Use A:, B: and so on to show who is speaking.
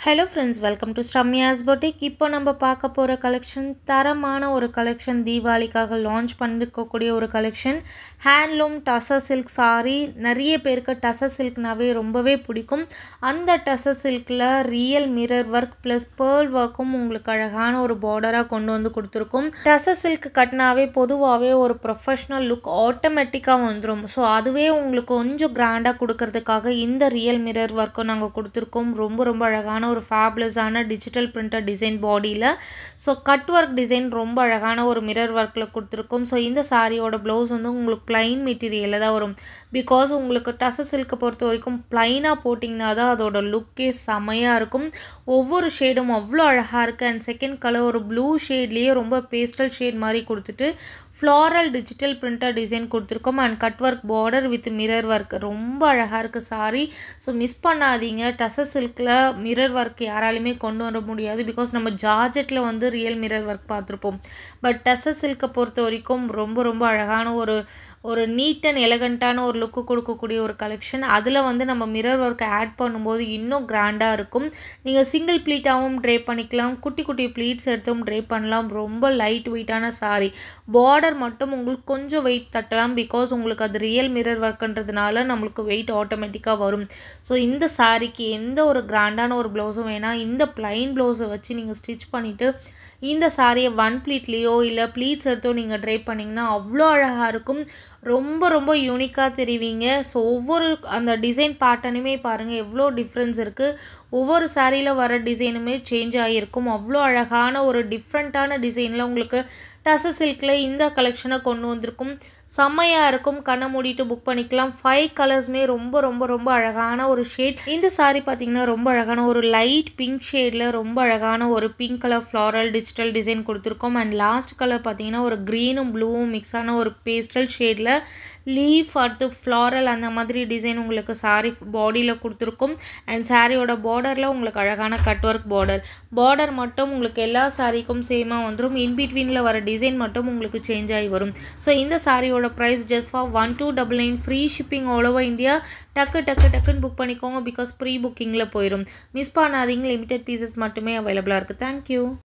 A: hello friends welcome to Sramya's boutique இப்போ நம்ம பார்க்க போகிற கலெக்ஷன் தரமான ஒரு கலெக்ஷன் தீபாவளிக்காக லான்ச் பண்ணிருக்கக்கூடிய ஒரு collection handloom tussar silk sari நிறைய பேருக்கு டசர் சில்க்னாவே ரொம்பவே பிடிக்கும் அந்த டசர் சில்கில் real mirror work plus pearl ஒர்க்கும் உங்களுக்கு அழகான ஒரு பார்டராக கொண்டு வந்து கொடுத்துருக்கும் டசர் சில்க் கட்டினாவே பொதுவாகவே ஒரு ப்ரொஃபஷ்னல் லுக் ஆட்டோமேட்டிக்காக வந்துடும் ஸோ அதுவே உங்களுக்கு கொஞ்சம் கிராண்டாக கொடுக்கறதுக்காக இந்த ரியல் மிரர் ஒர்க்கும் நாங்கள் கொடுத்துருக்கோம் ரொம்ப ரொம்ப அழகான ஒரு ஃபேப்லெஸ்ஸான டிஜிட்டல் பிரிண்டர் டிசைன் பாடியில் ஸோ கட் ஒர்க் டிசைன் ரொம்ப அழகான ஒரு மிரர் ஒர்க்கில் கொடுத்துருக்கோம் ஸோ இந்த சாரியோட ப்ளவுஸ் வந்து உங்களுக்கு ப்ளைன் மெட்டீரியலில் தான் வரும் பிகாஸ் உங்களுக்கு டச சில்கை பொறுத்த வரைக்கும் ப்ளைனாக போட்டிங்கன்னா தான் அதோட லுக்கே செமையாக இருக்கும் ஒவ்வொரு ஷேடும் அவ்வளோ அழகாக இருக்குது அண்ட் செகண்ட் கலர் ஒரு ப்ளூ ஷேட்லேயே ரொம்ப பேஸ்டல் ஷேட் மாதிரி கொடுத்துட்டு ஃப்ளாரல் டிஜிட்டல் பிரிண்டர் டிசைன் கொடுத்துருக்கோம் and cut work border with mirror work ரொம்ப அழகாக இருக்குது சாரி ஸோ மிஸ் பண்ணாதீங்க டச சில்கில் மிரர் ஒர்க் யாராலையுமே கொண்டு வர முடியாது பிகாஸ் நம்ம ஜார்ஜெட்டில் வந்து ரியல் மிரர் ஒர்க் பார்த்துருப்போம் பட் டச சில்கை பொறுத்த வரைக்கும் ரொம்ப ரொம்ப அழகான ஒரு ஒரு நீட் அண்ட் எலகண்ட்டான ஒரு லுக்கு கொடுக்கக்கூடிய ஒரு கலெக்ஷன் அதில் வந்து நம்ம மிரர் ஒர்க் ஆட் பண்ணும்போது இன்னும் கிராண்டாக இருக்கும் நீங்கள் சிங்கிள் ப்ளீட்டாகவும் ட்ரே பண்ணிக்கலாம் குட்டி குட்டி ப்ளீட்ஸ் எடுத்தும் ட்ரே பண்ணலாம் ரொம்ப லைட் வெயிட்டான சாரி பார்டர் மட்டும் உங்களுக்கு கொஞ்சம் வெயிட் தட்டலாம் பிகாஸ் உங்களுக்கு அது ரியல் மிரர் ஒர்க்குன்றதுனால நம்மளுக்கு வெயிட் ஆட்டோமேட்டிக்காக வரும் ஸோ இந்த சாரிக்கு எந்த ஒரு கிராண்டான ஒரு ப்ளவுஸும் வேணால் இந்த ப்ளைன் ப்ளவுஸை வச்சு நீங்கள் ஸ்டிச் பண்ணிவிட்டு இந்த சாரியை ஒன் ப்ளீட்லேயோ இல்லை ப்ளீட்ஸ் எடுத்தோ நீங்கள் ட்ரை பண்ணிங்கன்னா அவ்வளோ அழகாக இருக்கும் ரொம்ப ரொம்ப யூனிக்காக தெரிவிங்க ஸோ ஒவ்வொரு அந்த டிசைன் பேட்டர்னுமே பாருங்கள் எவ்வளோ டிஃப்ரென்ஸ் இருக்குது ஒவ்வொரு சாரியில் வர டிசைனுமே சேஞ்ச் ஆகியிருக்கும் அவ்வளோ அழகான ஒரு டிஃப்ரெண்ட்டான டிசைனில் உங்களுக்கு டச சில்கில் இந்த கலெக்ஷனை கொண்டு வந்திருக்கும் செம்மையாக இருக்கும் கண்ணை மூடிட்டு புக் பண்ணிக்கலாம் ஃபைவ் கலர்ஸுமே ரொம்ப ரொம்ப ரொம்ப அழகான ஒரு ஷேட் இந்த சாரீ பார்த்திங்கன்னா ரொம்ப அழகான ஒரு லைட் பிங்க் ஷேடில் ரொம்ப அழகான ஒரு pink colour floral digital design கொடுத்துருக்கோம் அண்ட் லாஸ்ட் கலர் பார்த்திங்கன்னா ஒரு க்ரீனும் ப்ளூவும் மிக்ஸ் ஆன ஒரு பேஸ்டல் ஷேடில் லீஃப் அடுத்து ஃப்ளாரல் அந்த மாதிரி டிசைன் உங்களுக்கு சாரீ பாடியில் கொடுத்துருக்கும் அண்ட் சாரியோட பார்டரில் உங்களுக்கு அழகான கட் ஒர்க் பார்டர் பார்டர் மட்டும் உங்களுக்கு எல்லா சாரீக்கும் சேமாக வந்துடும் இன்பிட்வீனில் வர டிசைன் மட்டும் உங்களுக்கு சேஞ்ச் ஆகி வரும் ஸோ இந்த சாரியோட price just for one two double nine free shipping all over India டக்கு டக்கு டக்குன்னு புக் பண்ணிக்கோங்க பிகாஸ் ப்ரீ புக்கிங்கில் போயிடும் மிஸ் பண்ணாதீங்க லிமிடெட் பீசஸ் மட்டுமே அவைலபிளாக இருக்குது தேங்க்யூ